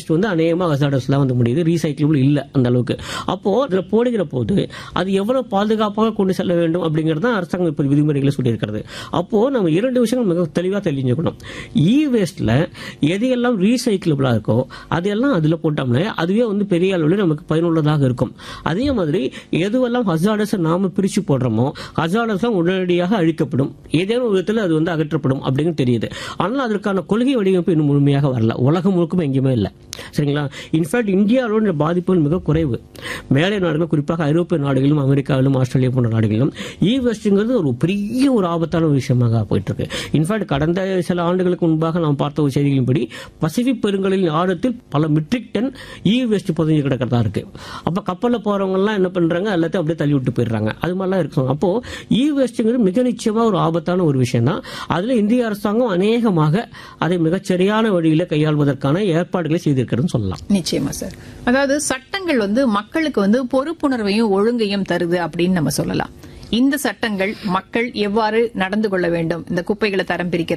waste வந்து அநேகமாக ஹசார்டஸ்லாம் வந்து முடியுது ரீசைக்கிளபிள் இல்லை அந்த அளவுக்கு அப்போ அதில் போடுகிற போது அது எவ்வளவு பாதுகாப்பாக கொண்டு செல்ல வேண்டும் அப்படிங்கிறது தான் அரசாங்கம் இப்போ விதிமுறைகளை சொல்லியிருக்கிறது அப்போ நம்ம இரண்டு விஷயங்கள் மிக தெளிவாக தெரிஞ்சுக்கணும் இ வேஸ்ட்ல எதையெல்லாம் ரீசைக்கிளபிளா இருக்கோ அதையெல்லாம் அதுல போட்டோம்னா அதுவே வந்து பெரிய அளவில் நமக்கு பயனுள்ளதாக இருக்கும் அதே மாதிரி எதுவெல்லாம் ஹசார்டஸ் நாம பிரிச்சு போடுறோமோ ஹசார்டஸ் உடனடியாக அழிக்கப்படும் ஏதேனும் ஒரு விதத்தில் அது வந்து அகற்றப்படும் அப்படின்னு தெரியுது ஆனால் அதற்கான கொள்கை வடிவமைப்பு இன்னும் முழுமையாக வரல உலகம் முழுக்கும் எங்கேயுமே இல்லை சரிங்களா இன்ஃபேக்ட் இந்தியாவோட இந்த பாதிப்புகள் மிக குறைவு மேலை நாடுகள் குறிப்பாக ஐரோப்பிய நாடுகளிலும் அமெரிக்காவிலும் ஆஸ்திரேலியா போன்ற நாடுகளிலும் இ வேஸ்ட்ங்கிறது ஒரு பெரிய ஒரு ஆபத்தான ஒரு விஷயமாக போயிட்டு இருக்கு இன்ஃபேக்ட் கடந்த சில ஆண்டுகளுக்கு முன்பாக நாம் பார்த்த ஒரு செய்திகளின்படி பசிபிக் பெருங்கடலின் ஆழத்தில் பல மெட்ரிக் டன் இ வேஸ்ட் புதஞ்சு கிடக்கிறதா இருக்கு அப்ப கப்பல்ல போறவங்க எல்லாம் என்ன பண்றாங்க எல்லாத்தையும் அப்படியே தள்ளி விட்டு போயிடுறாங்க அது மாதிரிலாம் இருக்கும் அப்போ இ வேஸ்ட்ங்கிறது மிக நிச்சயமா ஒரு ஆபத்தான ஒரு விஷயம் தான் அதுல இந்திய அரசாங்கம் அநேகமாக அதை மிகச்சரியான வழியில கையாள்வதற்கான ஏற்பாடுகளை செய்திருக்கிறதுன்னு சொல்லலாம் நிச்சயமா சார் அதாவது சட்டங்கள் வந்து மக்களுக்கு வந்து பொறுப்புணர்வையும் ஒழுங்கையும் தருது அப்படின்னு நம்ம சொல்லலாம் இந்த சட்டங்கள் மக்கள் எவ்வாறு நடந்து கொள்ள வேண்டும் இந்த குப்பைகளை தரம் பிரிக்கிறது